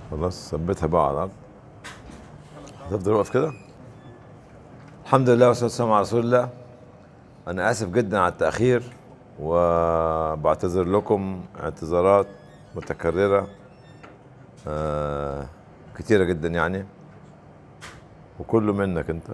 خلاص ثبتها بقى على الارض هتفضل واقف كده الحمد لله والصلاه والسلام على رسول الله انا اسف جدا على التاخير وبعتذر لكم اعتذارات متكرره آه كتيره جدا يعني وكله منك انت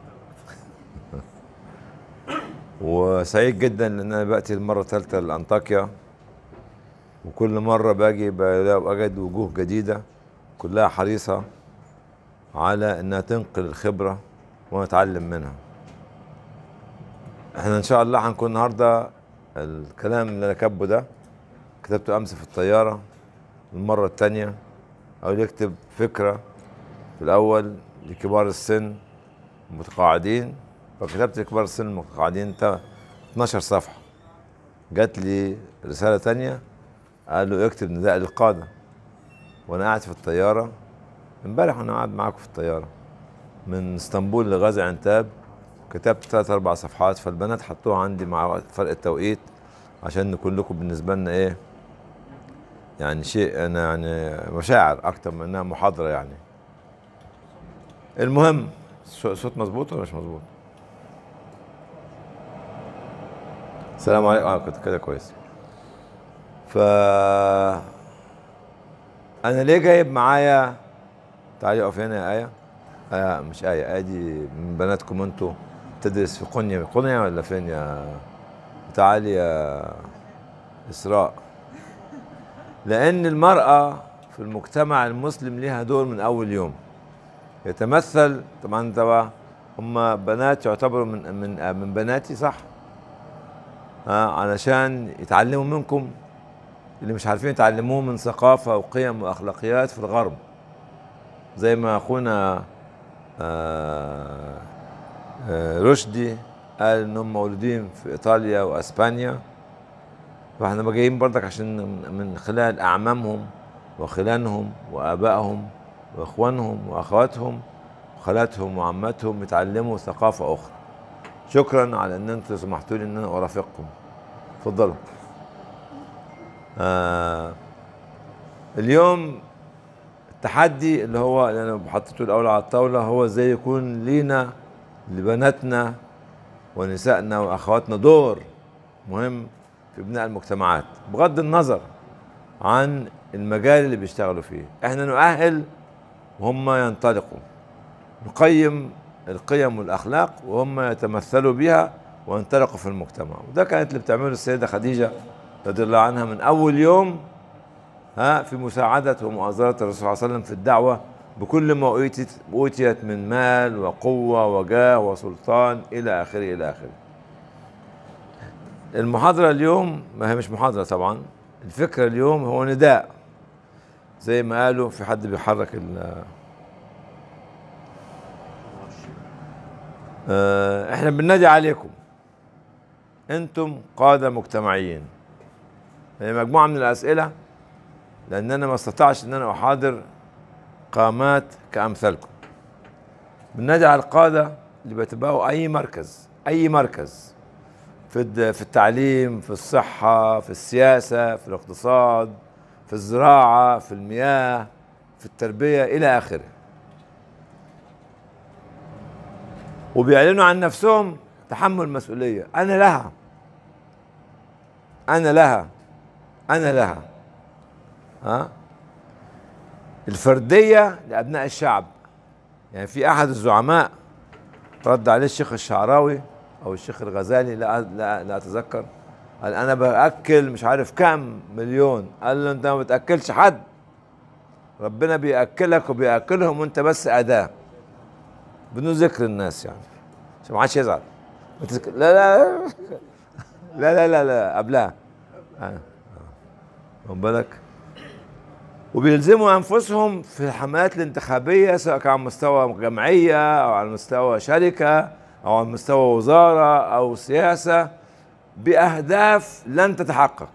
وسعيد جدا لان انا باتي المره الثالثه لانطاكيا وكل مره باجي بجد وجوه جديده كلها حريصه على انها تنقل الخبره ونتعلم منها احنا ان شاء الله هنكون النهارده الكلام اللي انا كاتبه ده كتبته امس في الطياره المره الثانيه او يكتب فكره في الاول لكبار السن المتقاعدين فكتبت لكبار السن المتقاعدين 12 صفحه جات لي رساله تانية قالوا اكتب نداء للقاده وانا قاعد في الطياره امبارح وانا قاعد معاكم في الطياره من اسطنبول لغازي عنتاب كتبت ثلاث اربع صفحات فالبنات حطوها عندي مع فرق التوقيت عشان نكون لكم بالنسبه لنا ايه يعني شيء انا يعني مشاعر اكتر من انها محاضره يعني المهم صوت مظبوط ولا مش مظبوط السلام عليكم اه كنت كده كويس ف انا ليه جايب معايا تعالي اقف هنا يا ايه آه مش آية آية دي من بناتكم انتوا تدرس في قنية قنية ولا فين يا تعالي يا إسراء لأن المرأة في المجتمع المسلم لها دور من أول يوم يتمثل طبعا طبعا هم بنات يعتبروا من من من بناتي صح؟ آه علشان يتعلموا منكم اللي مش عارفين يتعلموه من ثقافة وقيم وأخلاقيات في الغرب زي ما أخونا آه آه رشدي قال انهم مولودين في ايطاليا واسبانيا فاحنا جايين برضك عشان من خلال اعمامهم وخلانهم وابائهم واخوانهم واخواتهم وخالاتهم وعماتهم يتعلموا ثقافه اخرى شكرا على ان انتم سمحتوا لي ان انا ارافقكم اتفضلوا آه اليوم التحدي اللي هو اللي انا حطيته الاول على الطاوله هو ازاي يكون لينا لبناتنا ونسائنا واخواتنا دور مهم في بناء المجتمعات بغض النظر عن المجال اللي بيشتغلوا فيه احنا نؤهل وهم ينطلقوا نقيم القيم والاخلاق وهم يتمثلوا بها وينطلقوا في المجتمع وده كانت اللي بتعمله السيده خديجه رضي الله عنها من اول يوم ها في مساعدة ومؤازرة الرسول صلى الله عليه وسلم في الدعوة بكل ما أوتيت, أوتيت من مال وقوة وجاه وسلطان إلى آخره إلى آخره المحاضرة اليوم ما هي مش محاضرة طبعا الفكرة اليوم هو نداء زي ما قالوا في حد بيحرك ال احنا بننادي عليكم انتم قادة مجتمعيين هي مجموعة من الأسئلة لان انا ما استطعش ان انا احاضر قامات كامثالكم بننادي على القاده اللي بيتبعوا اي مركز اي مركز في في التعليم في الصحه في السياسه في الاقتصاد في الزراعه في المياه في التربيه الى اخره وبيعلنوا عن نفسهم تحمل مسؤوليه انا لها انا لها انا لها ها الفردية لأبناء الشعب يعني في أحد الزعماء رد عليه الشيخ الشعراوي أو الشيخ الغزالي لا لا, لا أتذكر قال أنا بأكل مش عارف كام مليون قال له أنت ما بتأكلش حد ربنا بيأكلك وبيأكلهم وأنت بس أداة بدون ذكر الناس يعني عشان ما حدش يزعل لا لا لا لا لا لا قبلها واخد بالك وبيلزموا انفسهم في الحملات الانتخابيه سواء كان على مستوى جمعيه او على مستوى شركه او على مستوى وزاره او سياسه باهداف لن تتحقق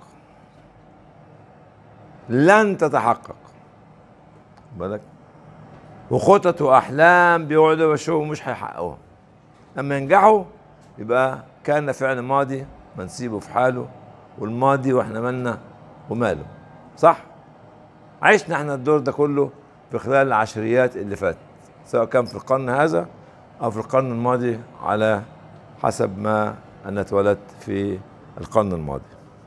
لن تتحقق بالك وخطط واحلام بيقعدوا يشوفوا مش هيحققوها لما ينجحوا يبقى كان فعل ماضي ما نسيبه في حاله والماضي واحنا مالنا وماله صح عشنا احنا الدور ده كله في خلال العشريات اللي فاتت سواء كان في القرن هذا او في القرن الماضي على حسب ما انا اتولدت في القرن الماضي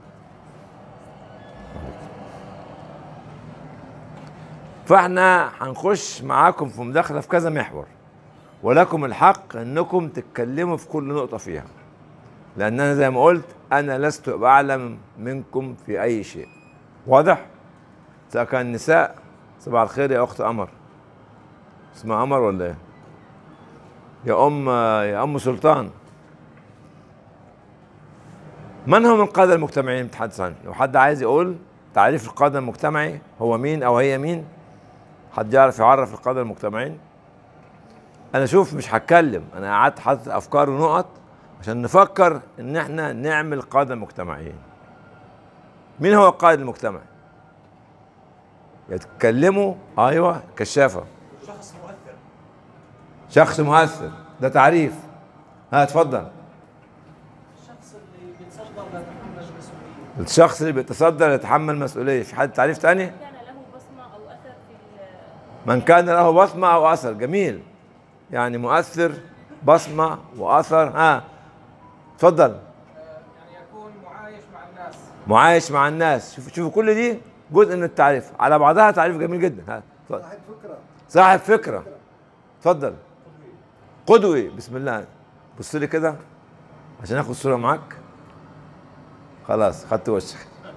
فاحنا هنخش معاكم في مداخله في كذا محور ولكم الحق انكم تتكلموا في كل نقطه فيها لان انا زي ما قلت انا لست اعلم منكم في اي شيء واضح سواء كان نساء صباح الخير يا اخت قمر اسمها قمر ولا ايه يا ام يا ام سلطان من هم القاده المجتمعيين بتحدث عنه لو حد عايز يقول تعريف القاده المجتمعي هو مين او هي مين حد يعرف يعرف القاده المجتمعين انا شوف مش هتكلم انا قعدت حاطط افكار ونقط عشان نفكر ان احنا نعمل قاده مجتمعيين مين هو القائد المجتمعي يتكلموا ايوه كشافه شخص مؤثر شخص مؤثر ده تعريف ها اتفضل الشخص اللي بيتصدر لتحمل مسؤولية الشخص اللي بيتصدر يتحمل مسؤوليه في حد تعريف تاني كان له بصمة أو أثر في ال- من كان له بصمه او اثر جميل يعني مؤثر بصمه واثر ها اتفضل يعني يكون معايش مع الناس معايش مع الناس شوفوا شوفوا كل دي جزء من التعريف على بعضها تعريف جميل جدا ها اتفضل صاحب فكره صاحب فكره اتفضل قدوي بسم الله بص لي كده عشان اخد صوره معاك خلاص خدت وشك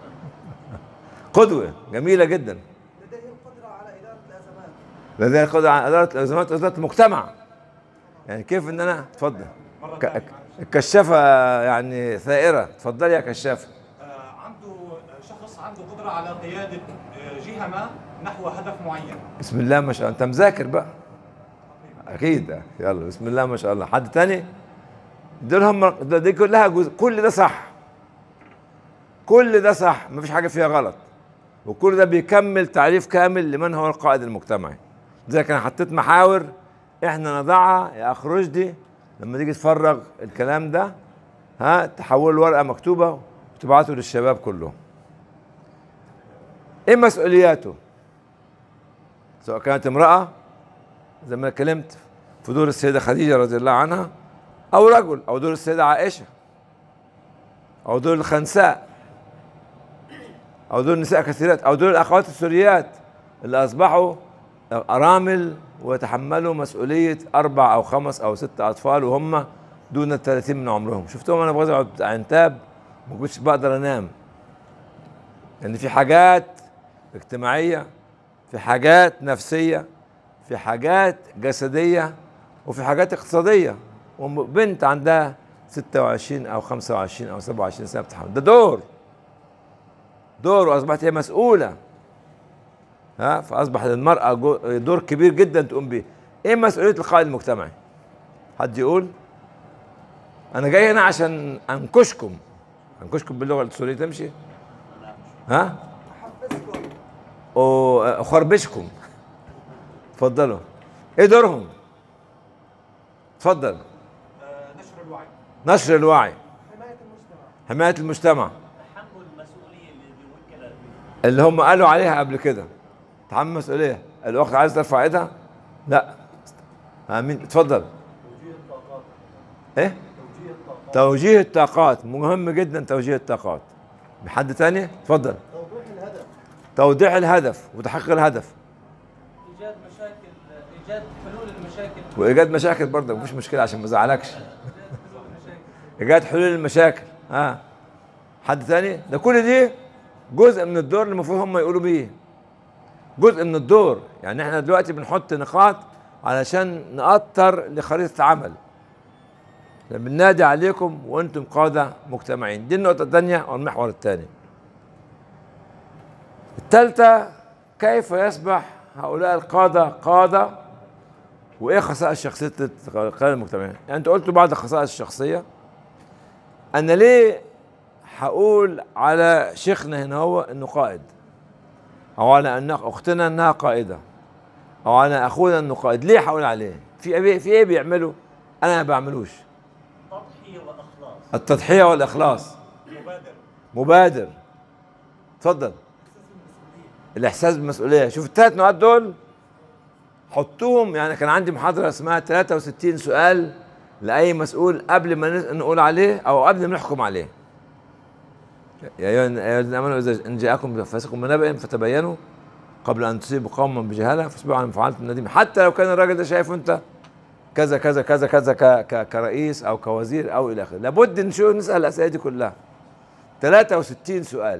قدوه جميله جدا لديه القدره على اداره الازمات لديها القدره على اداره الازمات واداره المجتمع يعني كيف ان انا اتفضل مرة ك- ثانية الكشافه يعني ثائره اتفضلي يا كشافه آه، عنده شخص عنده قدرة على قيادة آه، جهة ما نحو هدف معين بسم الله ما شاء الله انت مذاكر بقى اكيد يلا بسم الله ما شاء الله حد تاني دول هم ده- دي كلها جزء كل ده صح كل ده صح مفيش حاجه فيها غلط وكل ده بيكمل تعريف كامل لمن هو القائد المجتمعي زي كان حطيت محاور احنا نضعها يا اخ رشدي لما تيجي تفرغ الكلام ده ها تحوله ورقه مكتوبه وتبعته للشباب كلهم ايه مسؤولياته سواء كانت امرأة زي ما اتكلمت في دور السيدة خديجة رضي الله عنها أو رجل أو دور السيدة عائشة أو دور الخنساء أو دور النساء كثيرات أو دور الأخوات السوريات اللي أصبحوا أرامل ويتحملوا مسؤولية أربع أو خمس أو ست أطفال وهم دون الثلاثين من عمرهم شفتهم أنا بغزة على عنتاب ما كنتش بقدر أنام لأن يعني في حاجات اجتماعية في حاجات نفسية في حاجات جسدية وفي حاجات اقتصادية وبنت عندها 26 أو 25 أو 27 سنة بتحمل ده دور دور وأصبحت هي مسؤولة ها فأصبح للمرأة جو- دور كبير جدا تقوم بيه إيه مسؤولية القائد المجتمعي؟ حد يقول؟ أنا جاي هنا عشان أنكشكم أنكشكم باللغة السورية تمشي؟ ها؟ احفزكم وأخربشكم اتفضلوا ايه دورهم اتفضل آه، نشر الوعي نشر الوعي حمايه المجتمع حماية المجتمع تحمل المسؤوليه اللي بيوكل بها اللي هم قالوا عليها قبل كده تحمل مسؤولية الأخت عايز ترفع ايدها لا آمين اتفضل ايه توجيه الطاقات مهم جدا توجيه الطاقات بحد تاني اتفضل توضيح الهدف توضيح الهدف وتحقيق الهدف إيجاد مشاكل إيجاد حلول المشاكل وايجاد مشاكل برضه مفيش مشكله عشان ما ازعلكش ايجاد حلول المشاكل ها حد تاني ده كل دي جزء من الدور اللي المفروض هم يقولوا بيه جزء من الدور يعني احنا دلوقتي بنحط نقاط علشان نأطر لخريطة عمل بننادي عليكم وانتم قادة مجتمعين دي النقطة الثانية او المحور الثاني الثالثة كيف يصبح هؤلاء القادة قادة وايه خصائص شخصيه القياده المجتمعيه؟ يعني انت قلت بعض الخصائص الشخصيه انا ليه هقول على شيخنا هنا هو انه قائد او على ان اختنا انها قائده او على اخونا انه قائد ليه هقول عليه؟ في ايه في ايه بيعملوا؟ انا ما بعملوش تضحيه واخلاص التضحيه والاخلاص مبادر مبادر اتفضل الاحساس بالمسؤوليه شوف الثلاث نقاط دول حطوهم يعني كان عندي محاضره اسمها 63 سؤال لاي مسؤول قبل ما نس- نقول عليه او قبل ما نحكم عليه يا ايها أيها الذين امنوا اذا ان جاءكم فاسق بنبأ فتبينوا قبل ان تصيبوا قوما بجهاله فاصبروا على ما فعلتم نديم حتى لو كان الراجل ده شايفه انت كذا كذا كذا كذا ك- ك- كرئيس او كوزير او الى اخره لابد نشوف نسال الاسئله دي كلها 63 سؤال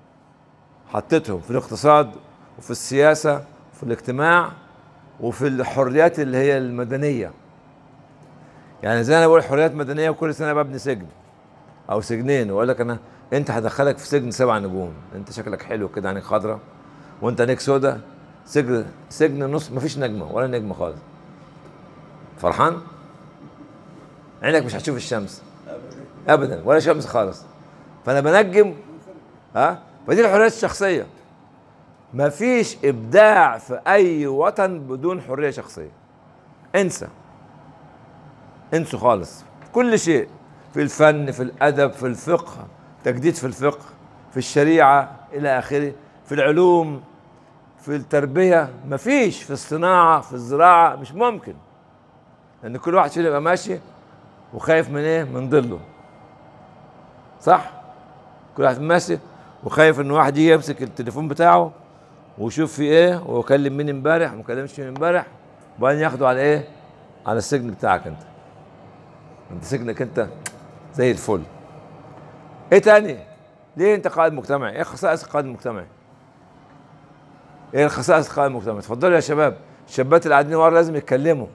حطيتهم في الاقتصاد وفي السياسه وفي الاجتماع وفي الحريات اللي هي المدنيه يعني زي انا بقول حريات مدنيه وكل سنه ببني سجن او سجنين واقول لك انا انت هدخلك في سجن سبع نجوم انت شكلك حلو كده عينيك خضراء وانت عينيك سودا سجن سجن نص مفيش نجمه ولا نجمه خالص فرحان عينك مش هتشوف الشمس ابدا ولا شمس خالص فانا بنجم ها فدي الحريات الشخصيه مفيش ابداع في اي وطن بدون حريه شخصيه انسى انسوا خالص كل شيء في الفن في الادب في الفقه تجديد في الفقه في الشريعه الى اخره في العلوم في التربيه مفيش في الصناعه في الزراعه مش ممكن لان كل واحد فينا يبقى ماشي وخايف من ايه من ظله صح كل واحد ماشي وخايف ان واحد يجي يمسك التليفون بتاعه ويشوف في ايه ويكلم مين امبارح وما كلمش مين امبارح وبعدين ياخده على ايه على السجن بتاعك انت انت سجنك انت زي الفل ايه تاني ليه انت قائد مجتمعي ايه خصائص القائد المجتمعي ايه الخصائص القائد المجتمعي اتفضلوا يا شباب الشابات اللي قاعدين ورا لازم يتكلموا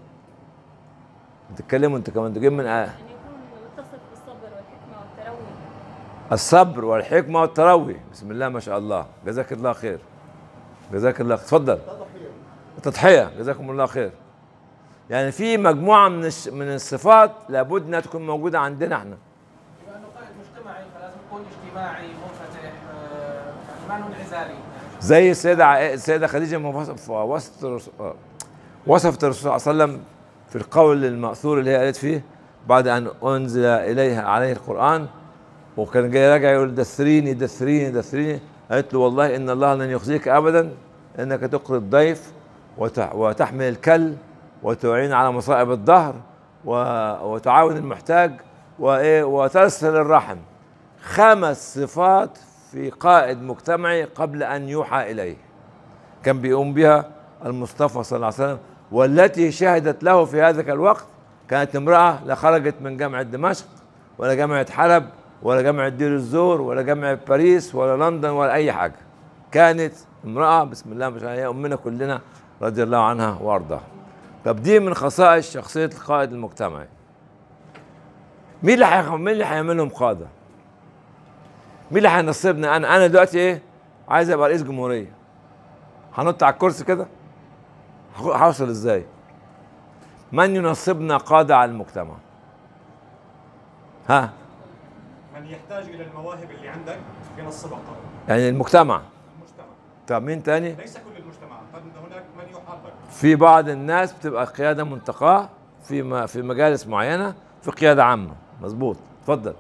تتكلموا انت كمان انتوا جايين من آه. أن يكون متصف بالصبر والحكمة والتروي الصبر والحكمة والتروي بسم الله ما شاء الله جزاك الله خير جزاك الله خير اتفضل التضحية جزاكم الله خير يعني في مجموعة من الش... من الصفات لابد انها تكون موجودة عندنا احنا بما انه قائد مجتمعي فلازم يكون اجتماعي منفتح آه، يعني ما له انعزالي يعني زي السيدة عائ- السيدة خديجة ما وصف وصفت الرسول آه، وصفت الرسول صلى الله عليه وسلم في القول المأثور اللي هي قالت فيه بعد أن أنزل إليها عليه القرآن وكان جاي راجع يقول دثريني دثريني دثريني قالت له والله إن الله لن يخزيك أبدا إنك تقري الضيف وت- وتحمل الكل وتعين على مصائب الظهر و- وتعاون المحتاج وإيه وترسل الرحم خمس صفات في قائد مجتمعي قبل ان يوحى اليه كان بيقوم بها المصطفى صلى الله عليه وسلم والتي شهدت له في هذاك الوقت كانت امراه لا خرجت من جامعه دمشق ولا جامعه حلب ولا جامعه دير الزور ولا جامعه باريس ولا لندن ولا اي حاجه كانت امراه بسم الله ما شاء الله هي امنا كلنا رضي الله عنها وارضاها طب دي من خصائص شخصيه القائد المجتمعي مين اللي هيخ- مين اللي هيعملهم قاده مين اللي هينصبني انا انا دلوقتي ايه عايز ابقى رئيس جمهوريه هنط على الكرسي كده هخ- هوصل ازاي من ينصبنا قاده على المجتمع ها من يحتاج الى المواهب اللي عندك ينصبها قائد يعني المجتمع المجتمع طب مين تاني ليس كل المجتمع قد هناك من يحرك في بعض الناس بتبقى قياده منتقاه في م- في مجالس معينه في قياده عامه مظبوط اتفضل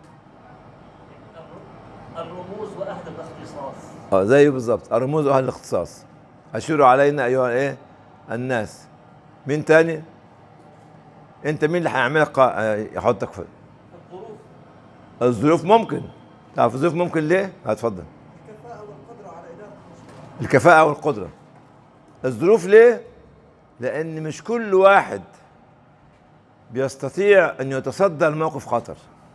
الرموز واهل الاختصاص اه زيه بالظبط الرموز اهل الاختصاص اشيروا علينا ايها الايه الناس مين تاني انت مين اللي هيعملك قا- آه، يحطك في الظروف الظروف ممكن تعرف الظروف ممكن ليه هتفضل الكفاءة والقدرة على إدارة المجتمع الكفاءة والقدرة الظروف ليه لان مش كل واحد بيستطيع ان يتصدى لموقف خطر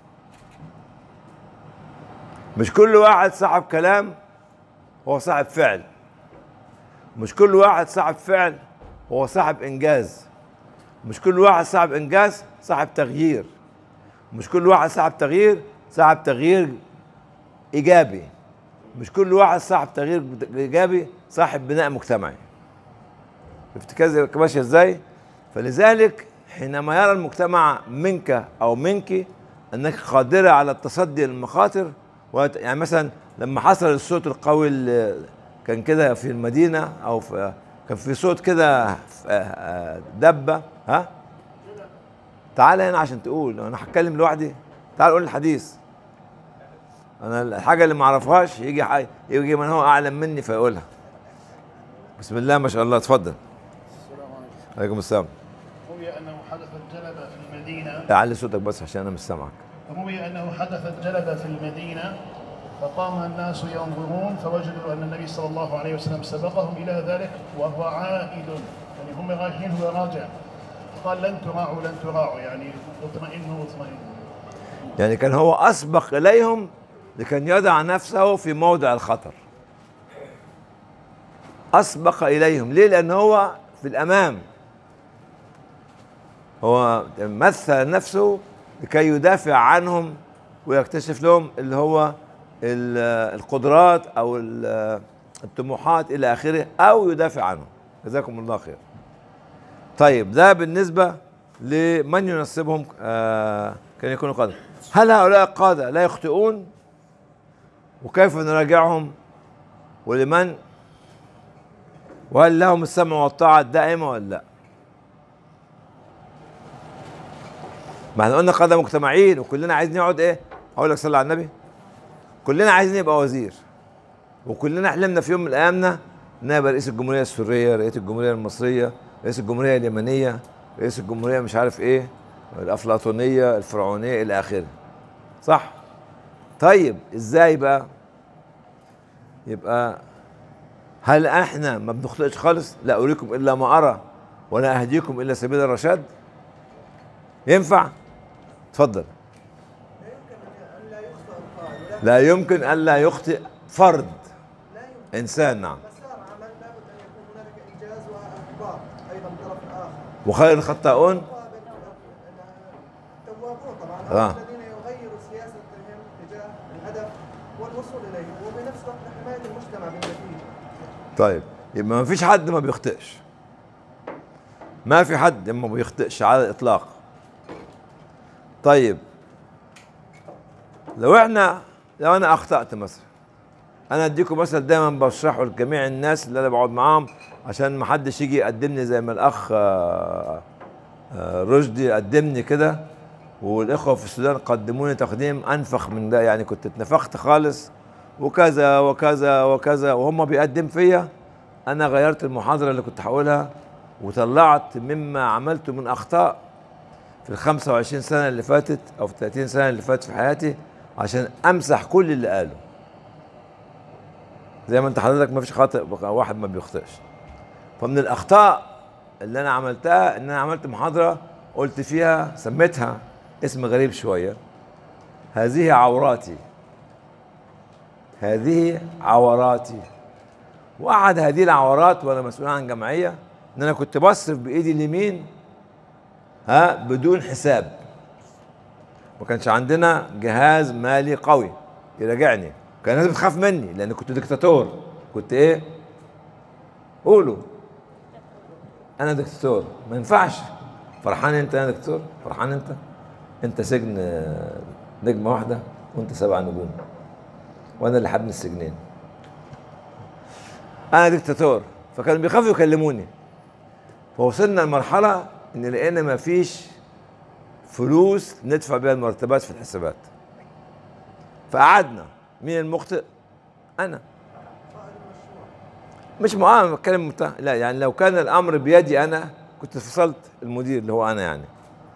مش كل واحد صاحب كلام هو صاحب فعل مش كل واحد صاحب فعل هو صاحب انجاز مش كل واحد صاحب انجاز صاحب تغيير مش كل واحد صاحب تغيير صاحب تغيير ايجابي مش كل واحد صاحب تغيير ايجابي صاحب بناء مجتمعي شفت كذا ماشيه ازاي فلذلك حينما يرى المجتمع منك او منك انك قادره على التصدي للمخاطر وت- يعني مثلا لما حصل الصوت القوي اللي كان كده في المدينه او في كان في صوت كده ف- آه، دبه ها تعال هنا عشان تقول انا هتكلم لوحدي تعال قول الحديث انا الحاجه اللي ما اعرفهاش يجي حي... يجي من هو اعلم مني فيقولها بسم الله ما شاء الله اتفضل السلام عليكم السلام روي انه حدثت جلبه في المدينه اعلي صوتك بس عشان انا مش سامعك روي انه حدثت جلبه في المدينه فقام الناس ينظرون فوجدوا ان النبي صلى الله عليه وسلم سبقهم الى ذلك وهو عائد يعني هم رايحين هو راجع قال لن تراعوا لن تراعوا يعني اطمئنوا اطمئنوا يعني كان هو اسبق اليهم لكن يضع نفسه في موضع الخطر اسبق اليهم ليه لان هو في الامام هو مثل نفسه لكي يدافع عنهم ويكتشف لهم اللي هو ال- القدرات او ال- الطموحات الى اخره او يدافع عنهم جزاكم الله خير طيب ده بالنسبه لمن ينسبهم آه كان يكونوا قاده هل هؤلاء القاده لا يخطئون وكيف نراجعهم ولمن وهل لهم السمع والطاعه الدائمه ولا لا ما احنا قلنا قاده مجتمعين وكلنا عايزين نقعد ايه اقول لك صلي على النبي كلنا عايزين يبقى وزير وكلنا حلمنا في يوم من ايامنا ان أنا ابقى رئيس الجمهوريه السوريه رئيس الجمهوريه المصريه رئيس الجمهوريه اليمنيه رئيس الجمهوريه مش عارف ايه الافلاطونيه الفرعونيه الى اخره صح طيب ازاي بقى يبقى هل احنا ما بنخطئش خالص لا اريكم الا ما ارى ولا اهديكم الا سبيل الرشاد ينفع اتفضل لا يمكن ان لا يخطئ القائد ولكن لا يمكن الا يخطئ فرد لا يمكن انسان نعم مسار عمل لابد ان يكون هنالك انجاز واخبار ايضا من طرف اخر وخير الخطاؤون مقابل التوابون طبعا آه. الذين يغيروا سياستهم تجاه الهدف والوصول اليه وبنفس الوقت حمايه المجتمع بالنتيجه طيب يبقى ما فيش حد ما بيخطئش ما في حد ما بيخطئش على الاطلاق طيب لو احنا لو انا اخطات مثلا انا اديكم مثل دايما بشرحه لجميع الناس اللي انا بقعد معاهم عشان ما حدش يجي يقدمني زي ما الاخ آه، آه، رشدي قدمني كده والاخوه في السودان قدموني تقديم انفخ من ده يعني كنت اتنفخت خالص وكذا وكذا وكذا وهم بيقدم فيا انا غيرت المحاضره اللي كنت هقولها وطلعت مما عملته من اخطاء في ال 25 سنه اللي فاتت او في 30 سنه اللي فاتت في حياتي عشان امسح كل اللي قاله زي ما انت حضرتك ما فيش خاطئ واحد ما بيخطئش فمن الاخطاء اللي انا عملتها ان انا عملت محاضره قلت فيها سميتها اسم غريب شويه هذه عوراتي هذه عوراتي واحد هذه العورات وانا مسؤول عن جمعيه ان انا كنت بصرف بايدي اليمين ها بدون حساب ما كانش عندنا جهاز مالي قوي يراجعني كان الناس بتخاف مني لان كنت دكتاتور كنت ايه قولوا انا دكتاتور ما ينفعش فرحان انت يا دكتور فرحان انت انت سجن آه، نجمه واحده وانت سبع نجوم وانا اللي حبني السجنين انا دكتاتور فكانوا بيخافوا يكلموني فوصلنا لمرحله ان لقينا ما فيش فلوس ندفع بيها المرتبات في الحسابات فقعدنا مين المخطئ انا مش معاه بتكلم مت- لا يعني لو كان الامر بيدي انا كنت فصلت المدير اللي هو انا يعني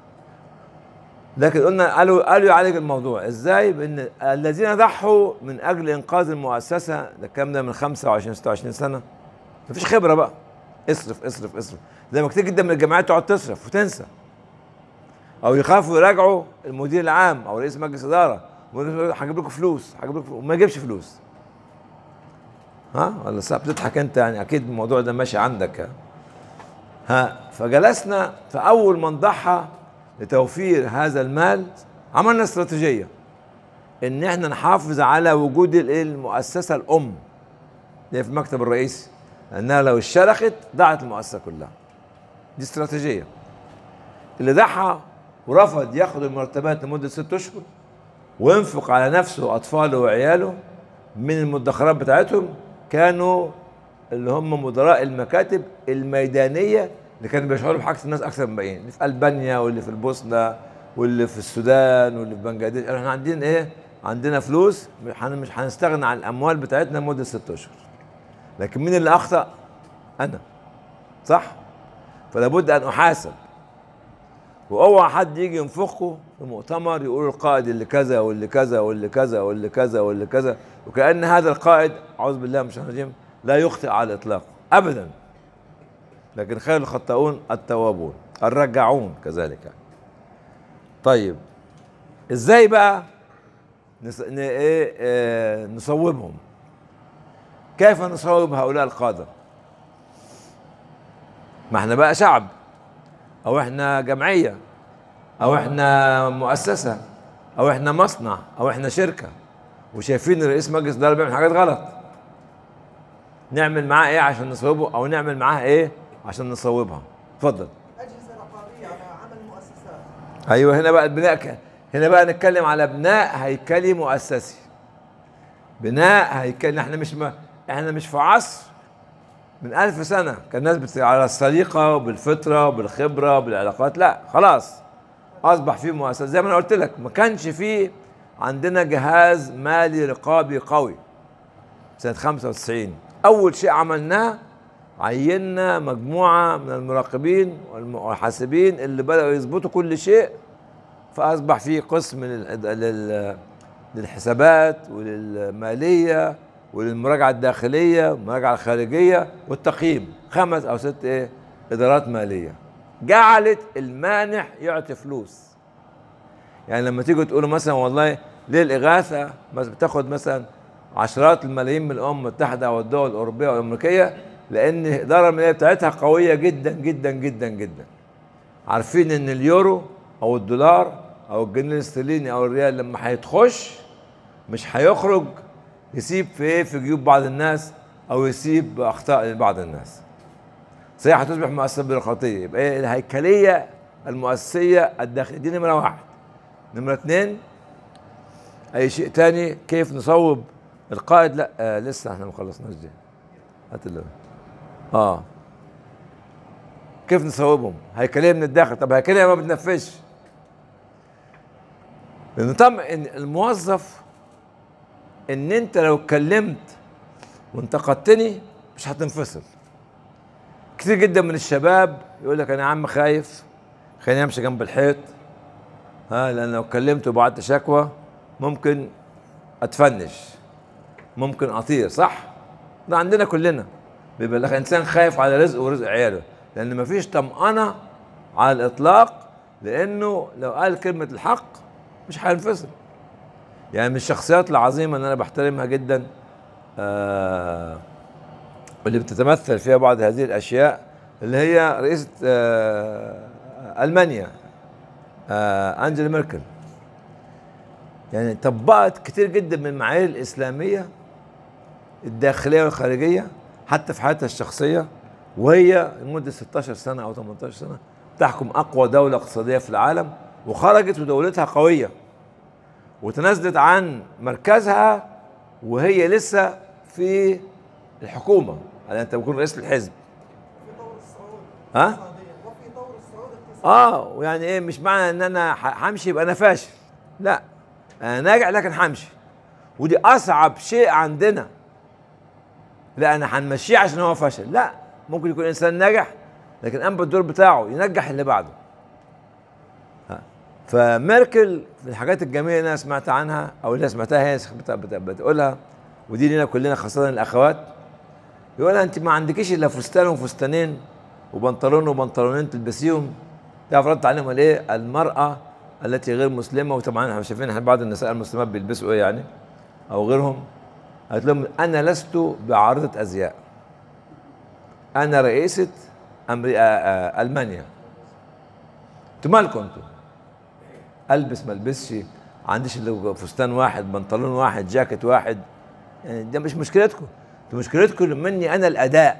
لكن قلنا قالوا قالوا يعالج الموضوع ازاي بان الذين ضحوا من اجل انقاذ المؤسسه ده الكلام ده من 25 26 سنه مفيش خبره بقى اصرف اصرف اصرف زي ما كتير جدا من الجامعات تقعد تصرف وتنسى او يخافوا يراجعوا المدير العام او رئيس مجلس اداره ويقول هجيب لكم فلوس هجيب لكم فلوس وما يجيبش فلوس ها ولا صعب بتضحك انت يعني اكيد الموضوع ده ماشي عندك ها ها فجلسنا فاول من ضحى لتوفير هذا المال عملنا استراتيجيه ان احنا نحافظ على وجود الايه المؤسسه الام اللي هي في المكتب الرئيسي لانها لو اشتركت ضاعت المؤسسه كلها دي استراتيجيه اللي ضحى ورفض ياخد المرتبات لمده ست اشهر وينفق على نفسه واطفاله وعياله من المدخرات بتاعتهم كانوا اللي هم مدراء المكاتب الميدانيه اللي كانوا بيشعروا بحاجه الناس اكثر من الباقيين اللي في البانيا واللي في البوسنه واللي في السودان واللي في بنجلاديش قالوا احنا عندنا ايه؟ عندنا فلوس هن- مش هنستغنى عن الاموال بتاعتنا لمده ست اشهر لكن مين اللي اخطا؟ انا صح؟ فلا بد ان احاسب واوعى حد يجي ينفخه في مؤتمر يقول القائد اللي كذا واللي كذا واللي كذا واللي كذا واللي كذا وكأن هذا القائد اعوذ بالله من الشيطان الرجيم لا يخطئ على الاطلاق ابدا لكن خير الخطاؤون التوابون الرجعون كذلك يعني. طيب ازاي بقى نص... ن... إيه... آه... نصوبهم كيف نصوب هؤلاء القادة ما احنا بقى شعب او احنا جمعية او احنا مؤسسة او احنا مصنع او احنا شركة وشايفين رئيس مجلس الإدارة بيعمل حاجات غلط نعمل معاه ايه عشان نصوبه او نعمل معاه ايه عشان نصوبها اتفضل اجهزه رقابيه على عمل مؤسسات ايوه هنا بقى البناء ك... هنا بقى نتكلم على بناء هيكلي مؤسسي بناء هيكلي احنا مش ما... احنا مش في عصر من ألف سنة كان الناس بت... على السليقة وبالفطرة وبالخبرة وبالعلاقات لا خلاص أصبح في مؤسسة زي ما أنا قلت لك ما كانش في عندنا جهاز مالي رقابي قوي سنة 95 أول شيء عملناه عينا مجموعة من المراقبين والمحاسبين اللي بدأوا يظبطوا كل شيء فأصبح في قسم لل... لل... للحسابات وللمالية وللمراجعة الداخلية والمراجعة الخارجية والتقييم خمس أو ست إيه إدارات مالية جعلت المانح يعطي فلوس يعني لما تيجوا تقولوا مثلا والله ليه الإغاثة مثلا بتاخد مثلا عشرات الملايين من الأمم المتحدة والدول الأوروبية والأمريكية لأن الإدارة المالية بتاعتها قوية جدا جدا جدا جدا عارفين إن اليورو أو الدولار أو الجنيه الاسترليني أو الريال لما هيتخش مش هيخرج يسيب في ايه في جيوب بعض الناس او يسيب اخطاء لبعض الناس صحيح هتصبح مؤسسه بيروقراطيه يبقى ايه الهيكليه المؤسسيه الداخليه دي نمره واحد نمره اثنين اي شيء تاني كيف نصوب القائد لا آه لسه احنا ما خلصناش دي هات اللي اه كيف نصوبهم هيكليه من الداخل طب هيكليه ما بتنفذش لان طبعا الموظف ان انت لو اتكلمت وانتقدتني مش هتنفصل كتير جدا من الشباب يقول لك انا يا عم خايف خليني امشي جنب الحيط ها لان لو اتكلمت وبعت شكوى ممكن اتفنش ممكن اطير صح ده عندنا كلنا بيبقى لك انسان خايف على رزقه ورزق عياله لان مفيش طمأنة على الاطلاق لانه لو قال كلمة الحق مش هينفصل يعني من الشخصيات العظيمة اللي أنا بحترمها جدا آه واللي بتتمثل فيها بعض هذه الأشياء اللي هي رئيسة آه ألمانيا آه أنجела ميركل يعني طبقت كتير جدا من المعايير الإسلامية الداخلية والخارجية حتى في حياتها الشخصية وهي لمدة 16 سنة أو 18 سنة تحكم أقوى دولة اقتصادية في العالم وخرجت ودولتها قوية وتنازلت عن مركزها وهي لسه في الحكومه يعني انت بتكون رئيس الحزب في طور الصعود ها اقتصاديا وفي طور الصعود اقتصاديا اه ويعني ايه مش معنى ان انا ح- همشي يبقى انا فاشل لا انا ناجح لكن همشي ودي اصعب شيء عندنا لا انا هنمشيه عشان هو فشل لا ممكن يكون انسان ناجح لكن قام بالدور بتاعه ينجح اللي بعده ها. فميركل في الحاجات الجميله اللي انا سمعت عنها او اللي أنا سمعتها هي بت- بت- بتقولها ودي لنا كلنا خاصه الاخوات يقولها انت ما عندكيش الا فستان وفستانين وبنطلون وبنطلونين تلبسيهم تعرف رد عليهم قال ايه المراه التي غير مسلمه وطبعا احنا شايفين احنا بعض النساء المسلمات بيلبسوا ايه يعني او غيرهم قالت لهم انا لست بعارضه ازياء انا رئيسه أمري... آه آه المانيا انتوا مالكم انتوا البس ما البسش ما عنديش الا فستان واحد بنطلون واحد جاكيت واحد يعني ده مش مشكلتكم انتوا مشكلتكم مني انا الاداء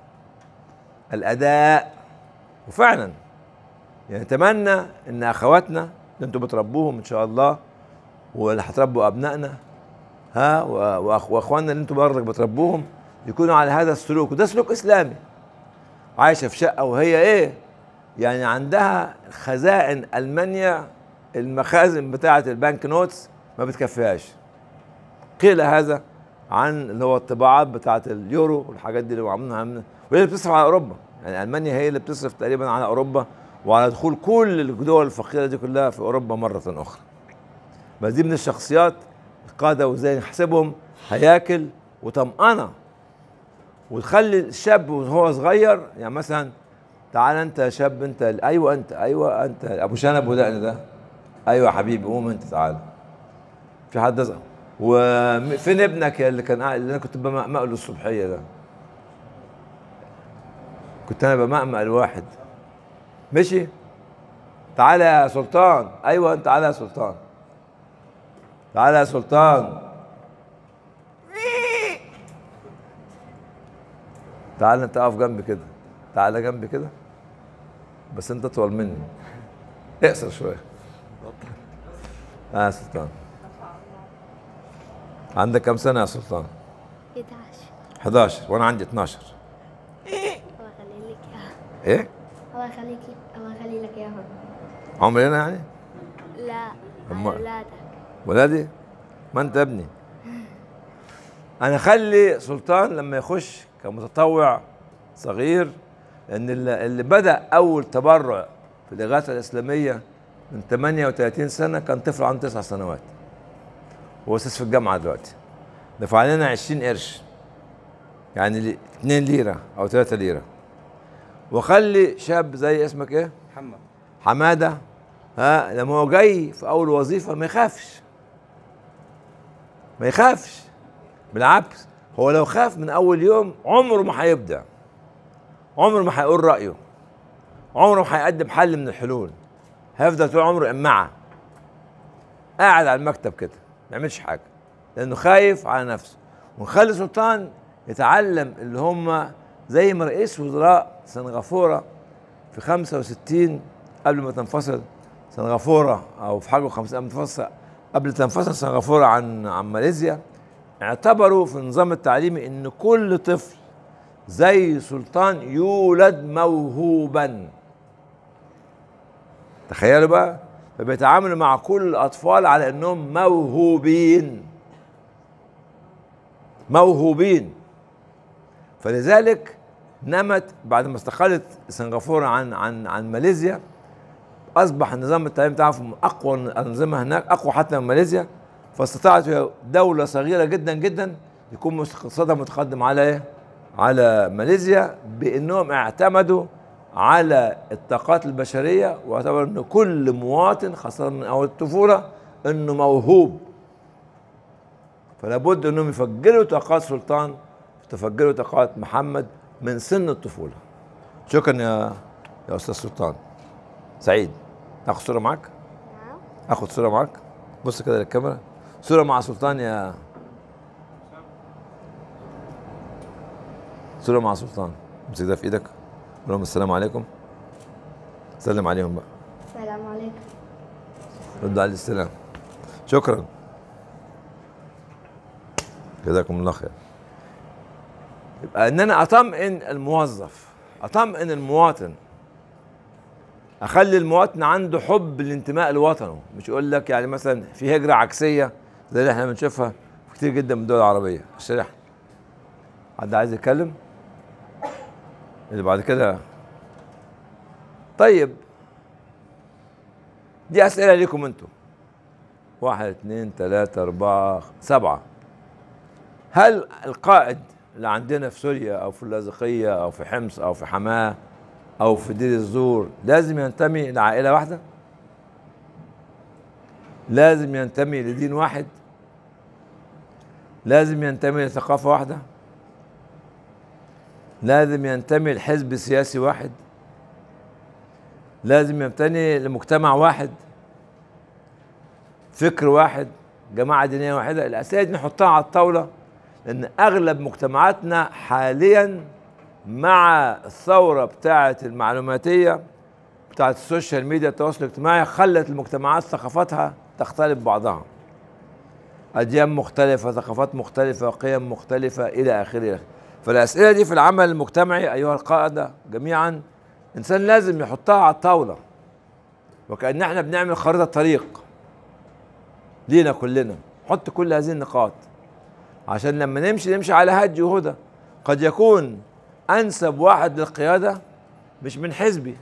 الاداء وفعلا يعني اتمنى ان اخواتنا اللي انتوا بتربوهم ان شاء الله واللي هتربوا ابنائنا ها و- وأخ- واخواننا اللي انتوا برضك بتربوهم يكونوا على هذا السلوك وده سلوك اسلامي عايشه في شقه وهي ايه يعني عندها خزائن المانيا المخازن بتاعه البنك نوتس ما بتكفيهاش قيل هذا عن اللي هو الطباعات بتاعه اليورو والحاجات دي اللي عاملينها عاملينها وهي اللي بتصرف على اوروبا يعني المانيا هي اللي بتصرف تقريبا على اوروبا وعلى دخول كل الدول الفقيره دي كلها في اوروبا مره اخرى بس دي من الشخصيات القاده وازاي نحسبهم هياكل وطمأنه وتخلي الشاب وهو صغير يعني مثلا تعال انت يا شاب انت ايوه انت ايوه انت ابو شنب ودقن ده ايوه يا حبيبي قوم انت تعال في حد ده وفين ابنك يا اللي كان قاعد- اللي انا كنت بمقمق له الصبحيه ده كنت انا بمقمق الواحد مشي تعالى يا سلطان ايوه انت تعالى يا سلطان تعالى يا سلطان تعالى انت اقف جنبي كده تعالى جنبي كده بس انت اطول مني اقصر شويه اه يا سلطان عندك كم سنه يا سلطان 11 11 وانا عندي 12 الله يخلي لك اياها ايه الله يخليك الله يخلي لك اياها عمري انا يعني لا أما- على اولادك ولادي ما انت ابني انا خلي سلطان لما يخش كمتطوع صغير لان اللي اللي بدا اول تبرع في الاغاثه الاسلاميه من 38 سنه كان طفل عنده تسع سنوات هو استاذ في الجامعه دلوقتي دفع لنا 20 قرش يعني لي- 2 ليره او 3 ليره وخلي شاب زي اسمك ايه؟ محمد حماده ها لما هو جاي في اول وظيفه ما يخافش ما يخافش بالعكس هو لو خاف من اول يوم عمره ما هيبدع عمره ما هيقول رايه عمره ما هيقدم حل من الحلول هيفضل طول عمره امعه قاعد على المكتب كده ما يعملش حاجه لانه خايف على نفسه ونخلي سلطان يتعلم اللي هم زي ما رئيس وزراء سنغافوره في 65 قبل ما تنفصل سنغافوره او في حاجه 50 قبل ما تنفصل قبل تنفصل سنغافوره عن عن ماليزيا اعتبروا في النظام التعليمي ان كل طفل زي سلطان يولد موهوبا تخيلوا بقى فبيتعاملوا مع كل الاطفال على انهم موهوبين موهوبين فلذلك نمت بعد ما استقلت سنغافوره عن عن عن ماليزيا اصبح النظام التعليمي بتاعها من اقوى الانظمه هناك اقوى حتى من ماليزيا فاستطاعت هي دوله صغيره جدا جدا يكون اقتصادها متقدم على ايه؟ على ماليزيا بانهم اعتمدوا على الطاقات البشريه واعتبروا ان كل مواطن خاصه من اول الطفوله انه موهوب فلا بد انهم يفجروا طاقات سلطان تفجروا طاقات محمد من سن الطفوله شكرا يا يا استاذ سلطان سعيد اخد صوره معاك نعم اخد صوره معاك بص كده للكاميرا صوره مع سلطان يا صوره مع سلطان امسك ده في ايدك قول لهم السلام عليكم سلم عليهم بقى السلام عليكم رد على السلام شكرا جزاكم الله خير يبقى ان انا اطمئن الموظف اطمئن المواطن اخلي المواطن عنده حب الانتماء لوطنه مش يقول لك يعني مثلا في هجره عكسيه زي اللي احنا بنشوفها في كتير جدا من الدول العربيه الشريحه حد عايز يتكلم اللي بعد كده طيب دي اسئله ليكم انتم واحد اثنين ثلاثة أربعة سبعة هل القائد اللي عندنا في سوريا أو في اللاذقية أو في حمص أو في حماة أو في دير الزور لازم ينتمي لعائلة واحدة؟ لازم ينتمي لدين واحد؟ لازم ينتمي لثقافة واحدة؟ لازم ينتمي لحزب سياسي واحد؟ لازم ينتمي لمجتمع واحد؟ فكر واحد جماعة دينية واحدة الأسئلة دي نحطها على الطاولة لأن أغلب مجتمعاتنا حاليا مع الثورة بتاعة المعلوماتية بتاعة السوشيال ميديا التواصل الاجتماعي خلت المجتمعات ثقافاتها تختلف بعضها أديان مختلفة ثقافات مختلفة قيم مختلفة إلى آخره فالأسئلة دي في العمل المجتمعي أيها القادة جميعا إنسان لازم يحطها على الطاولة وكأن احنا بنعمل خريطة طريق لينا كلنا حط كل هذه النقاط عشان لما نمشي نمشي على هدي وهدى قد يكون انسب واحد للقياده مش من حزبي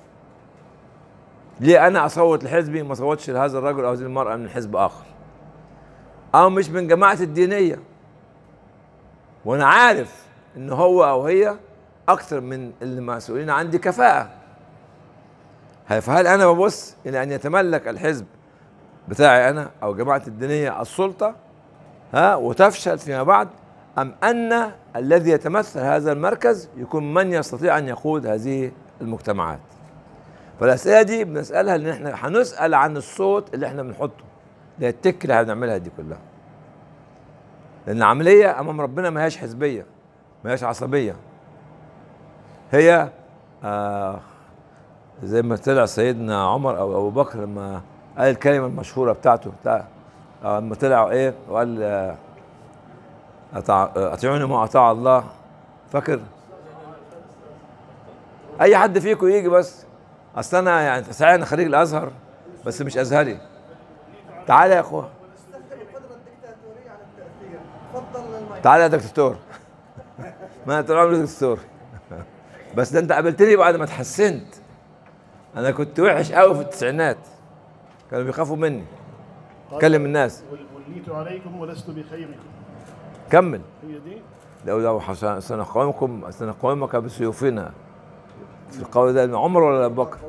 ليه انا اصوت لحزبي ما صوتش لهذا الرجل او هذه المراه من حزب اخر او مش من جماعه الدينيه وانا عارف ان هو او هي اكثر من اللي مسؤولين عندي كفاءه هل- فهل انا ببص الى ان يتملك الحزب بتاعي انا او جماعه الدينيه السلطه ها وتفشل فيما بعد ام ان الذي يتمثل هذا المركز يكون من يستطيع ان يقود هذه المجتمعات فالاسئله دي بنسالها لان احنا هنسال عن الصوت اللي احنا بنحطه اللي هي التك اللي هنعملها دي كلها لان العمليه امام ربنا ما هياش حزبيه ما هياش عصبيه هي آه زي ما طلع سيدنا عمر او ابو بكر لما قال الكلمه المشهوره بتاعته بتاع آه، لما طلع ايه وقال آه، أطاع- آه، اطيعوني ما اطاع الله فاكر اي حد فيكم يجي بس اصل انا يعني صحيح انا خريج الازهر بس مش ازهري تعالى يا اخويا استخدم القدرة الدكتاتورية على التأثير تفضل المايك تعالى يا دكتور ما انا طول عمري دكتور بس ده انت قابلتني بعد ما اتحسنت انا كنت وحش قوي في التسعينات كانوا بيخافوا مني كلم الناس ول- وليت عليكم ولست بخيركم كمل هي دي لو لو حس- سنقاومكم سنقاومك بسيوفنا في القول ده ابن عمر ولا ابو بكر؟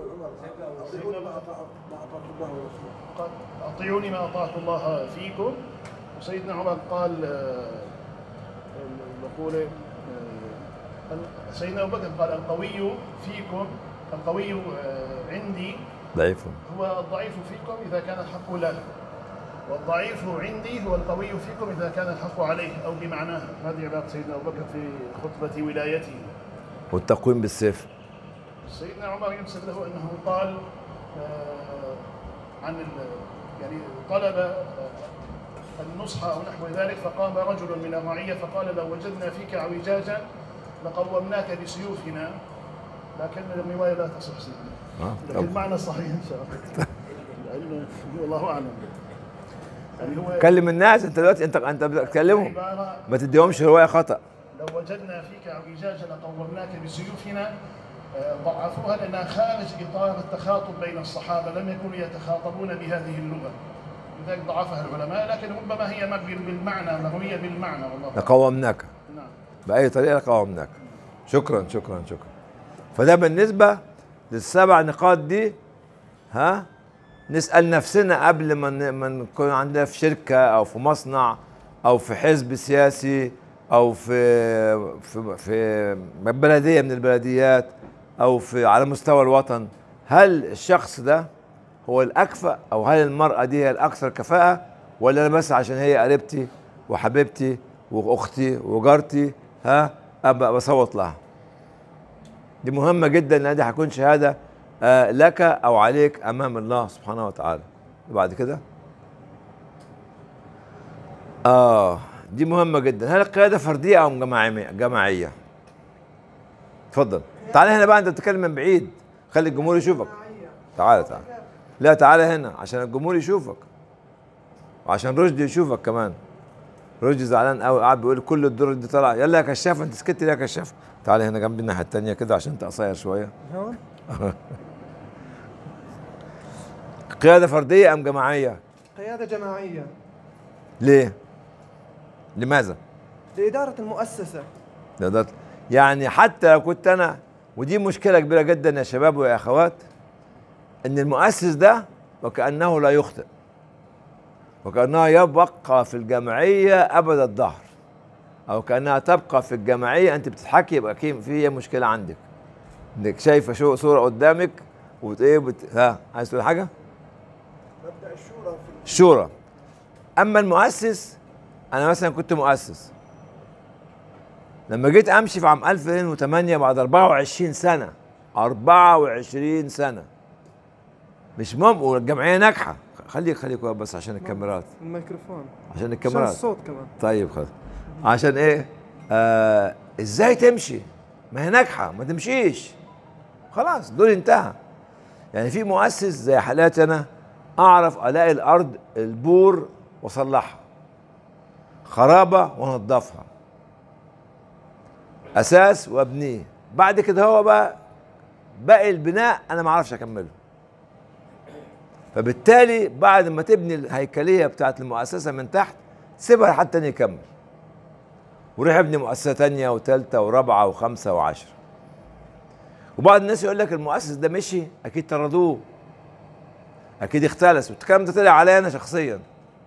قال اطيعوني ما اطعت الله فيكم وسيدنا عمر قال آه، المقولة آه، سيدنا ابو بكر قال القوي فيكم القوي آه، عندي ضعيف هو الضعيف فيكم اذا كان الحق له والضعيف عندي هو القوي فيكم اذا كان الحق عليه او بمعناه هذه عباره سيدنا ابو بكر في خطبه ولايته والتقويم بالسيف سيدنا عمر ينسب له انه قال آه، عن ال- يعني طلب آه، النصح او نحو ذلك فقام رجل من الرعيه فقال لو وجدنا فيك اعوجاجا لقومناك بسيوفنا لكن الروايه لا تصح سيدنا آه، لكن طب. المعنى صحيح ان شاء الله لانه والله اعلم يعني هو كلم الناس انت دلوقتي انت انت بتكلمهم عباره ما تديهمش روايه خطا لو وجدنا فيك اعوجاجا لقومناك بسيوفنا آه، ضعفوها لانها خارج اطار التخاطب بين الصحابه لم يكونوا يتخاطبون بهذه اللغه لذلك ضعفها العلماء لكن ربما هي مروية بالمعنى مرويه بالمعنى والله أعلم. لقومناك نعم باي طريقه لقومناك شكرا شكرا شكرا فده بالنسبه للسبع نقاط دي ها نسال نفسنا قبل ما ن- ما نكون عندنا في شركه او في مصنع او في حزب سياسي او في في في بلديه من البلديات او في على مستوى الوطن هل الشخص ده هو الاكفأ او هل المراه دي هي الاكثر كفاءه ولا انا بس عشان هي قريبتي وحبيبتي واختي وجارتي ها ابقى بصوت لها دي مهمه جدا لان دي هتكون شهاده آه لك او عليك امام الله سبحانه وتعالى بعد كده اه دي مهمه جدا هل القياده فرديه او جماعيه جماعيه اتفضل تعالى هنا بقى انت بتتكلم من بعيد خلي الجمهور يشوفك تعالى تعالى لا تعالى هنا عشان الجمهور يشوفك وعشان رشدي يشوفك كمان رشدي زعلان قوي قاعد بيقول كل الدور دي طالعه يلا يا كشاف انت سكت ليه يا كشاف تعالى هنا جنبي الناحيه الثانيه كده عشان انت قصير شويه هون قياده فرديه ام جماعيه قيادة جماعية ليه لماذا لإدارة المؤسسة ده ده يعني حتى لو كنت انا ودي مشكله كبيره جدا يا شباب ويا اخوات ان المؤسس ده وكانه لا يخطئ وكانها يبقى في الجمعيه ابد الدهر او كانها تبقى في الجمعيه انت بتضحكي يبقى كي- في مشكله عندك انك شايفه شو صوره قدامك وت ايه بت... ها عايز تقول حاجه مبدأ الشورى في الشورى اما المؤسس انا مثلا كنت مؤسس لما جيت امشي في عام 2008 بعد 24 سنه 24 سنه مش ممكن والجمعيه ناجحه خليك خليك واقف بس عشان الكاميرات الميكروفون عشان عشان الكاميرات الصوت كمان طيب خلاص عشان ايه آه ازاي تمشي ما هي ناجحه ما تمشيش خلاص دول انتهى يعني في مؤسس زي حالاتي انا اعرف الاقي الارض البور واصلحها خرابه وانضفها اساس وابنيه بعد كده هو بقى باقي البناء انا ما اعرفش اكمله فبالتالي بعد ما تبني الهيكليه بتاعت المؤسسه من تحت سيبها لحد تاني يكمل وروح ابني مؤسسه تانية وثالثه ورابعه وخمسه وعشره وبعض الناس يقول لك المؤسس ده مشي اكيد طردوه اكيد اختلس والكلام ده طلع عليا انا شخصيا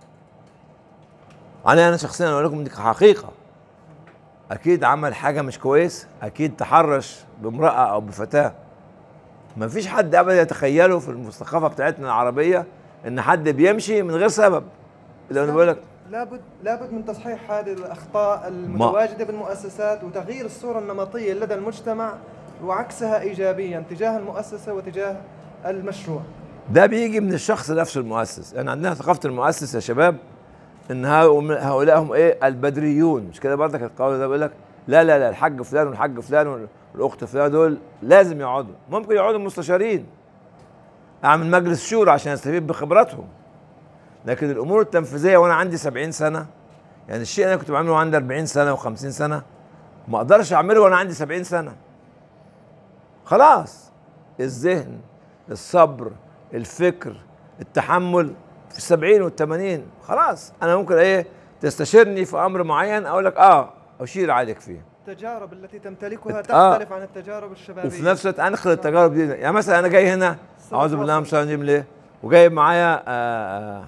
عليا انا شخصيا اقول لكم دي حقيقه اكيد عمل حاجه مش كويس اكيد تحرش بامراه او بفتاه ما فيش حد ابدا يتخيله في الثقافه بتاعتنا العربيه ان حد بيمشي من غير سبب اللي انا بقول لك لابد لابد من تصحيح هذه الاخطاء المتواجده بالمؤسسات وتغيير الصوره النمطيه لدى المجتمع وعكسها ايجابيا تجاه المؤسسه وتجاه المشروع ده بيجي من الشخص نفسه المؤسس يعني عندنا ثقافه المؤسس يا شباب ان هؤلاء هؤلاء هم ايه البدريون مش كده برضك القول ده بيقول لك لا لا لا الحاج فلان والحاج فلان والاخت فلان دول لازم يقعدوا ممكن يقعدوا مستشارين اعمل مجلس شورى عشان استفيد بخبراتهم لكن الامور التنفيذيه وانا عندي 70 سنه يعني الشيء اللي انا كنت بعمله عندي 40 سنه و50 سنه ما اقدرش اعمله وانا عندي 70 سنه خلاص الذهن الصبر الفكر التحمل في السبعين والثمانين خلاص انا ممكن ايه تستشيرني في امر معين اقول لك اه اشير عليك فيه التجارب التي تمتلكها آه. تختلف عن التجارب الشبابيه وفي نفس الوقت انقل التجارب دي يعني مثلا انا جاي هنا اعوذ بالله من الشيطان الرجيم ليه وجايب معايا آه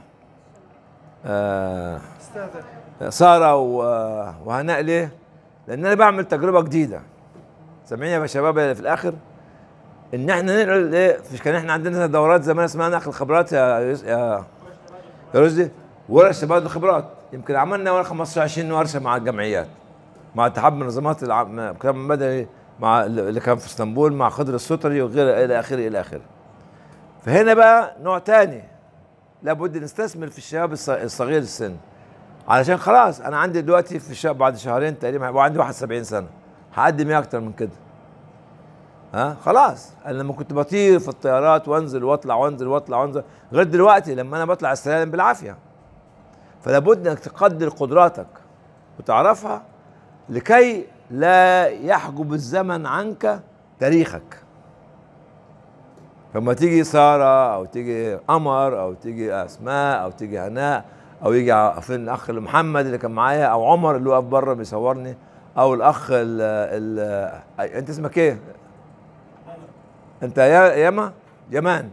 آه استاذ ساره و- وهناء ليه؟ لان انا بعمل تجربه جديده سامعين يا شباب في الاخر ان احنا ننقل ايه مش كان احنا عندنا دورات زمان اسمها نقل خبرات يا يوس- يا يا رشدي ورش برضه خبرات يمكن عملنا ولا 15 20 ورشه مع الجمعيات مع اتحاد منظمات العام كلام المدني مع اللي كان في اسطنبول مع خضر السطري وغيره الى اخره الى اخره فهنا بقى نوع تاني لابد نستثمر في الشباب الص- الصغير السن علشان خلاص انا عندي دلوقتي في الشهر بعد شهرين تقريبا هيبقى عندي 71 سنه هقدم ايه اكتر من كده ها خلاص انا لما كنت بطير في الطيارات وانزل واطلع وانزل واطلع وانزل غير دلوقتي لما انا بطلع السلالم بالعافيه فلابد انك تقدر قدراتك وتعرفها لكي لا يحجب الزمن عنك تاريخك فلما تيجي ساره او تيجي قمر او تيجي اسماء او تيجي هناء او يجي ع- فين الاخ اللي محمد اللي كان معايا او عمر اللي واقف بره بيصورني او الاخ ال ال انت اسمك ايه؟ انت يا يما؟ يمان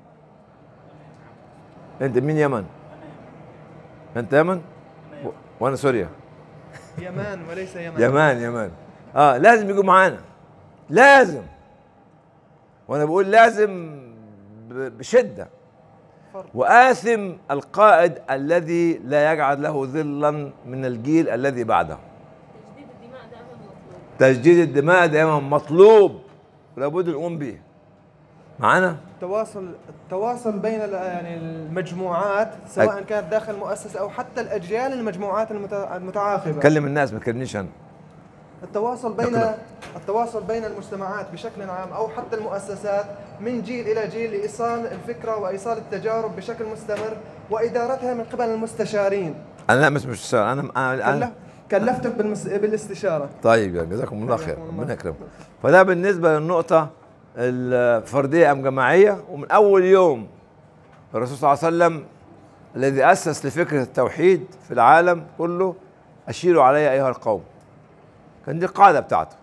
انت مين يمن؟ انت يمن؟ و- وانا سوريا يمان وليس يمان يمان يمان اه لازم يجوا معانا لازم وانا بقول لازم ب- بشده فرض. وآثم القائد الذي لا يجعل له ظلا من الجيل الذي بعده تجديد الدماء دائما مطلوب تجديد الدماء دائما مطلوب ولابد نقوم به معانا التواصل التواصل بين ال- يعني المجموعات سواء كانت داخل مؤسسه او حتى الاجيال المجموعات المت- المتعاقبه كلم الناس ما تكلمنيش انا التواصل بين نقلة. التواصل بين المجتمعات بشكل عام او حتى المؤسسات من جيل الى جيل لايصال الفكره وايصال التجارب بشكل مستمر وادارتها من قبل المستشارين انا لا مش مش انا انا, أنا كلف- كلفتك بالمس... بالاستشاره طيب يا جزاكم الله خير جزاكم الله ربنا يكرمكم فده بالنسبه للنقطه الفرديه ام جماعيه ومن اول يوم الرسول صلى الله عليه وسلم الذي اسس لفكره التوحيد في العالم كله اشيروا علي ايها القوم كان دي القاعده بتاعته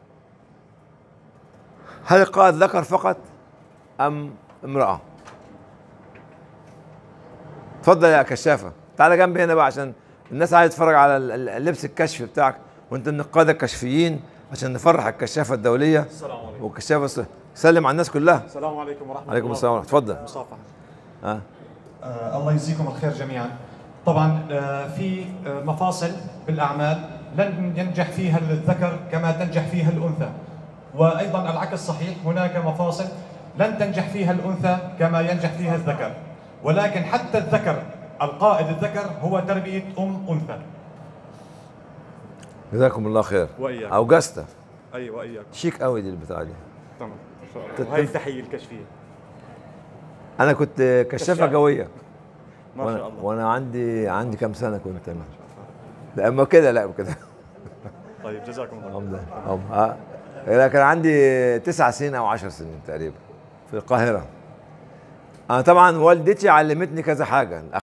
هل القائد ذكر فقط ام امراه اتفضل يا كشافه تعالى جنبي هنا بقى عشان الناس عايزه تتفرج على ال- ال- اللبس الكشف بتاعك وانت من القاده الكشفيين عشان نفرح الكشافه الدوليه السلام عليكم والكشافه الص- سلم على الناس كلها السلام عليكم ورحمه عليكم الله السلام ورحمه اتفضل مصافحه اه آه الله يجزيكم الخير جميعا طبعا آه في آه مفاصل بالاعمال لن ينجح فيها الذكر كما تنجح فيها الانثى وايضا العكس صحيح هناك مفاصل لن تنجح فيها الانثى كما ينجح فيها الذكر ولكن حتى الذكر القائد الذكر هو تربيه ام انثى جزاكم الله خير وإياك. اوجستا ايوه اياك شيك قوي دي البتاع دي تمام ان شاء تت- الله وهي التحيه الكشفيه انا كنت كشافه كشاف. جويه ما وانا, شاء الله وانا عندي عندي كام سنه كنت انا لا اما كده لا كده طيب جزاكم الله الحمد لله أم- آه. لا كان عندي تسع سنين او عشر سنين تقريبا في القاهره انا طبعا والدتي علمتني كذا حاجه